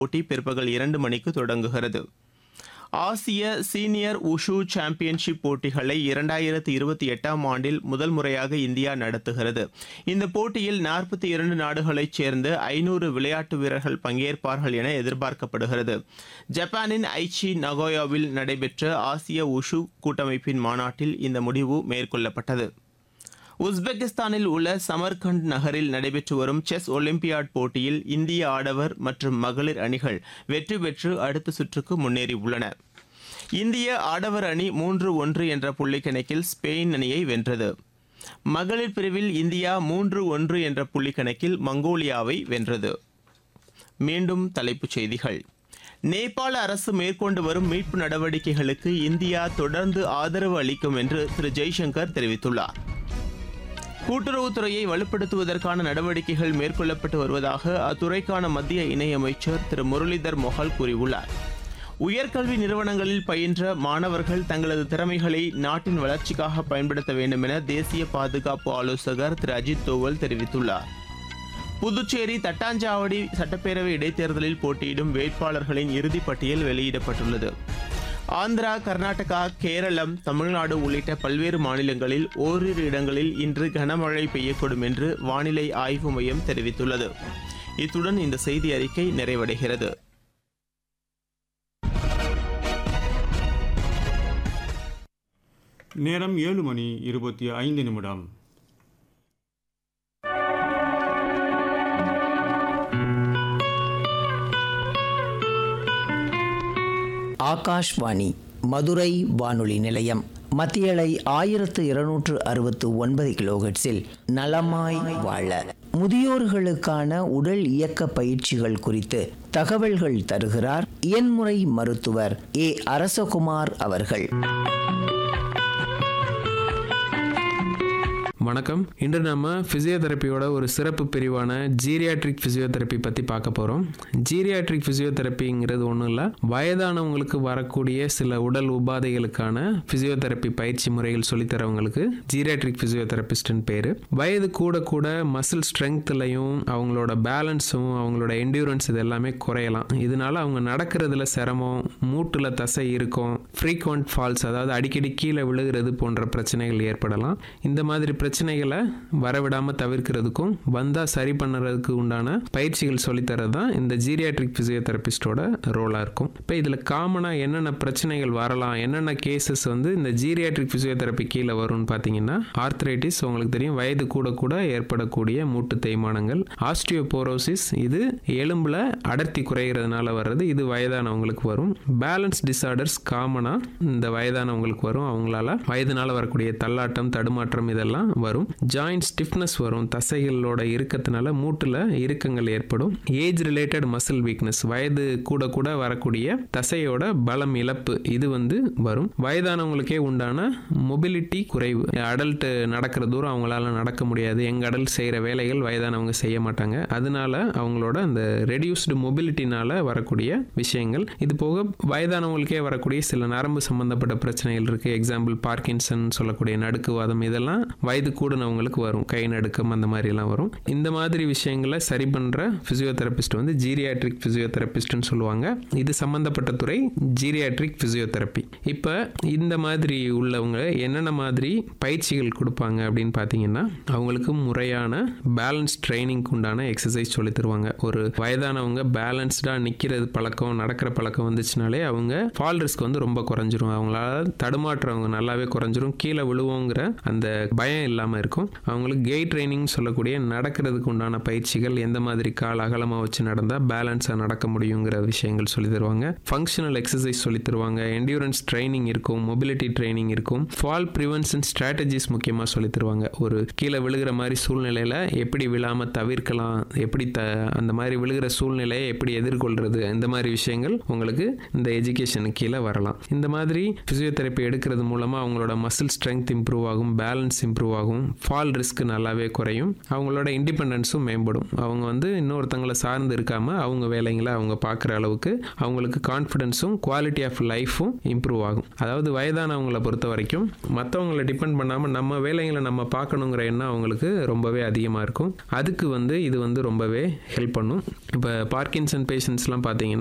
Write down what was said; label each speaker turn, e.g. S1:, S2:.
S1: போட்டி பிற்பகல் இரண்டு மணிக்கு தொடங்குகிறது ஆசிய சீனியர் உஷு சாம்பியன்ஷிப் போட்டிகளை இரண்டாயிரத்தி இருபத்தி எட்டாம் ஆண்டில் முதல் முறையாக இந்தியா நடத்துகிறது இந்த போட்டியில் நாற்பத்தி இரண்டு நாடுகளைச் சேர்ந்த ஐநூறு விளையாட்டு வீரர்கள் பங்கேற்பார்கள் என எதிர்பார்க்கப்படுகிறது ஜப்பானின் ஐச்சி நகோயாவில் நடைபெற்ற ஆசிய உஷு கூட்டமைப்பின் மாநாட்டில் இந்த முடிவு மேற்கொள்ளப்பட்டது உஸ்பெகிஸ்தானில் உள்ள சமர்கண்ட் நகரில் நடைபெற்று வரும் செஸ் ஒலிம்பியாட் போட்டியில் இந்திய ஆடவர் மற்றும் மகளிர் அணிகள் வெற்றி பெற்று அடுத்த சுற்றுக்கு முன்னேறியுள்ளன இந்திய ஆடவர் அணி மூன்று ஒன்று என்ற புள்ளிக்கணக்கில் ஸ்பெயின் அணியை வென்றது மகளிர் பிரிவில் இந்தியா மூன்று ஒன்று என்ற புள்ளிக்கணக்கில் மங்கோலியாவை வென்றது மீண்டும் தலைப்புச் செய்திகள் நேபாள அரசு மேற்கொண்டு வரும் மீட்பு நடவடிக்கைகளுக்கு இந்தியா தொடர்ந்து ஆதரவு அளிக்கும் என்று திரு ஜெய்சங்கர் தெரிவித்துள்ளார் கூட்டுறவுத்துறையை வலுப்படுத்துவதற்கான நடவடிக்கைகள் மேற்கொள்ளப்பட்டு வருவதாக அத்துறைக்கான மத்திய இணையமைச்சர் திரு முரளிதர் மொஹல் கூறியுள்ளார் உயர்கல்வி நிறுவனங்களில் பயின்ற மாணவர்கள் தங்களது திறமைகளை நாட்டின் வளர்ச்சிக்காக பயன்படுத்த வேண்டும் என தேசிய பாதுகாப்பு ஆலோசகர் திரு அஜித் தோவல் தெரிவித்துள்ளார் புதுச்சேரி தட்டாஞ்சாவடி சட்டப்பேரவை இடைத்தேர்தலில் போட்டியிடும் வேட்பாளர்களின் இறுதிப் பட்டியல் வெளியிடப்பட்டுள்ளது ஆந்திரா கர்நாடகா கேரளம் தமிழ்நாடு உள்ளிட்ட பல்வேறு மாநிலங்களில் ஓரிரு இடங்களில் இன்று கனமழை பெய்யக்கூடும் என்று வானிலை ஆய்வு மையம் தெரிவித்துள்ளது இத்துடன் இந்த செய்தி அறிக்கை நிறைவடைகிறது
S2: நேரம் ஏழு மணி இருபத்தி ஐந்து நிமிடம்
S3: ஆகாஷ்வாணி மதுரை வானொலி நிலையம் மத்தியலை ஆயிரத்து இருநூற்று அறுபத்து ஒன்பது கிலோஹெட்ஸில் நலமாய் வாழ முதியோர்களுக்கான உடல் இயக்க பயிற்சிகள் குறித்து தகவல்கள் தருகிறார் இயன்முறை மருத்துவர் ஏ அரசகுமார் அவர்கள்
S4: வணக்கம் இன்று நம்ம ஃபிசியோதெரப்பியோட ஒரு சிறப்பு பிரிவான ஜீரியாட்ரிக் ஃபிசியோதெரப்பி பற்றி பார்க்க போகிறோம் ஜீரியாட்ரிக் ஃபிசியோதெரப்பிங்கிறது ஒன்றும் இல்லை வயதானவங்களுக்கு வரக்கூடிய சில உடல் உபாதைகளுக்கான ஃபிசியோதெரப்பி பயிற்சி முறைகள் சொல்லித்தரவங்களுக்கு ஜீரியாட்ரிக் ஃபிசியோதெரபிஸ்ட்னு பேர் வயது கூட கூட மசில் ஸ்ட்ரென்த்லையும் அவங்களோட பேலன்ஸும் அவங்களோட என்டியூரன்ஸ் இது எல்லாமே குறையலாம் இதனால அவங்க நடக்கிறதுல சிரமம் மூட்டில் தசை இருக்கும் ஃப்ரீக்வெண்ட் ஃபால்ஸ் அதாவது அடிக்கடி கீழே விழுகிறது போன்ற பிரச்சனைகள் ஏற்படலாம் இந்த மாதிரி பிரச்சனைகளை வரவிடாமல் தவிர்க்கிறதுக்கும் வந்தால் சரி பண்ணுறதுக்கு உண்டான பயிற்சிகள் சொல்லித்தரது தான் இந்த ஜீரியாட்ரிக் ஃபிசியோதெரபிஸ்டோட ரோலாக இருக்கும் இப்போ இதில் காமனாக என்னென்ன பிரச்சனைகள் வரலாம் என்னென்ன கேசஸ் வந்து இந்த ஜீரியாட்ரிக் ஃபிசியோதெரப்பி கீழே வரும்னு பார்த்தீங்கன்னா ஆர்த்ரைட்டிஸ் உங்களுக்கு தெரியும் வயது கூட கூட ஏற்படக்கூடிய மூட்டு தேய்மானங்கள் ஆஸ்டியோபோரோசிஸ் இது எலும்பில் அடர்த்தி குறைகிறதுனால வர்றது இது வயதானவங்களுக்கு வரும் பேலன்ஸ் டிசார்டர்ஸ் காமனாக இந்த வயதானவங்களுக்கு வரும் அவங்களால வயதுனால வரக்கூடிய தள்ளாட்டம் தடுமாற்றம் இதெல்லாம் வரும் ஜாயிண்ட் ஸ்டிஃப்னஸ் வரும் தசைகளோட இறுக்கத்தினால மூட்டில் இறுக்கங்கள் ஏற்படும் ஏஜ் ரிலேட்டட் மசில் வீக்னஸ் வயது கூட கூட வரக்கூடிய தசையோட பலம் இழப்பு இது வந்து வரும் வயதானவங்களுக்கே உண்டான மொபிலிட்டி குறைவு அடல்ட் நடக்கிற தூரம் அவங்களால நடக்க முடியாது எங்க அடல்ட் செய்கிற வேலைகள் வயதானவங்க செய்ய மாட்டாங்க அதனால அவங்களோட அந்த ரெடியூஸ்டு மொபிலிட்டினால வரக்கூடிய விஷயங்கள் இது போக வயதானவங்களுக்கே வரக்கூடிய சில நரம்பு சம்பந்தப்பட்ட பிரச்சனைகள் இருக்கு எக்ஸாம்பிள் பார்க்கின்சன் சொல்லக்கூடிய நடுக்குவாதம் இதெல்லாம் வயது கூடினவங்களுக்கு வரும் கை நடுக்கம் அந்த மாதிரிலாம் வரும் இந்த மாதிரி விஷயங்களை சரி பண்ணுற ஃபிசியோதெரபிஸ்ட் வந்து ஜீரியாட்ரிக் ஃபிசியோதெரபிஸ்ட்னு சொல்லுவாங்க இது சம்மந்தப்பட்ட துறை ஜீரியாட்ரிக் ஃபிசியோதெரப்பி இப்போ இந்த மாதிரி உள்ளவங்க என்னென்ன மாதிரி பயிற்சிகள் கொடுப்பாங்க அப்படின்னு பார்த்தீங்கன்னா அவங்களுக்கு முறையான பேலன்ஸ் ட்ரைனிங்க்கு உண்டான எக்ஸசைஸ் சொல்லி தருவாங்க ஒரு வயதானவங்க பேலன்ஸ்டாக நிற்கிறது பழக்கம் நடக்கிற பழக்கம் வந்துச்சுனாலே அவங்க ஃபால் ரிஸ்க் வந்து ரொம்ப குறைஞ்சிரும் அவங்களால தடுமாற்றவங்க நல்லாவே குறைஞ்சிரும் கீழே விழுவோங்கிற அந்த பயம் இல்லாமல் இருக்கும் அவங்களுக்கு கெய் ட்ரைனிங் சொல்லக்கூடிய நடக்கிறதுக்கு உண்டான பயிற்சிகள் எந்த மாதிரி கால் அகலமாக வச்சு நடந்தால் பேலன்ஸாக நடக்க முடியுங்கிற விஷயங்கள் சொல்லி தருவாங்க ஃபங்க்ஷனல் எக்ஸசைஸ் சொல்லி தருவாங்க என்டியூரன்ஸ் ட்ரைனிங் இருக்கும் மொபிலிட்டி ட்ரைனிங் இருக்கும் ஃபால் ப்ரிவென்ஷன் ஸ்ட்ராட்டஜிஸ் முக்கியமாக சொல்லி தருவாங்க ஒரு கீழே விழுகிற மாதிரி சூழ்நிலையில் எப்படி விழாமல் தவிர்க்கலாம் எப்படி த அந்த மாதிரி விழுகிற சூழ்நிலையை எப்படி எதிர்கொள்கிறது இந்த மாதிரி விஷயங்கள் உங்களுக்கு இந்த எஜுகேஷனுக்கு கீழே வரலாம் இந்த மாதிரி ஃபிசியோதெரப்பி எடுக்கிறது மூலமாக அவங்களோட மசில் ஸ்ட்ரென்த் இம்ப்ரூவ் ஆகும் பேலன்ஸ் இம்ப்ரூவ் ஆகும் ஆகும் ஃபால் ரிஸ்க் நல்லாவே குறையும் அவங்களோட இண்டிபெண்டன்ஸும் மேம்படும் அவங்க வந்து இன்னொருத்தங்களை சார்ந்து இருக்காம அவங்க வேலைங்களை அவங்க பார்க்குற அளவுக்கு அவங்களுக்கு கான்ஃபிடென்ஸும் குவாலிட்டி ஆஃப் லைஃப்பும் இம்ப்ரூவ் ஆகும் அதாவது வயதானவங்களை பொறுத்த வரைக்கும் மற்றவங்களை டிபெண்ட் பண்ணாமல் நம்ம வேலைங்களை நம்ம பார்க்கணுங்கிற எண்ணம் அவங்களுக்கு ரொம்பவே அதிகமாக இருக்கும் அதுக்கு வந்து இது வந்து ரொம்பவே ஹெல்ப் பண்ணும் இப்போ பார்க்கின்சன் பேஷண்ட்ஸ்லாம் பார்த்தீங்கன்னா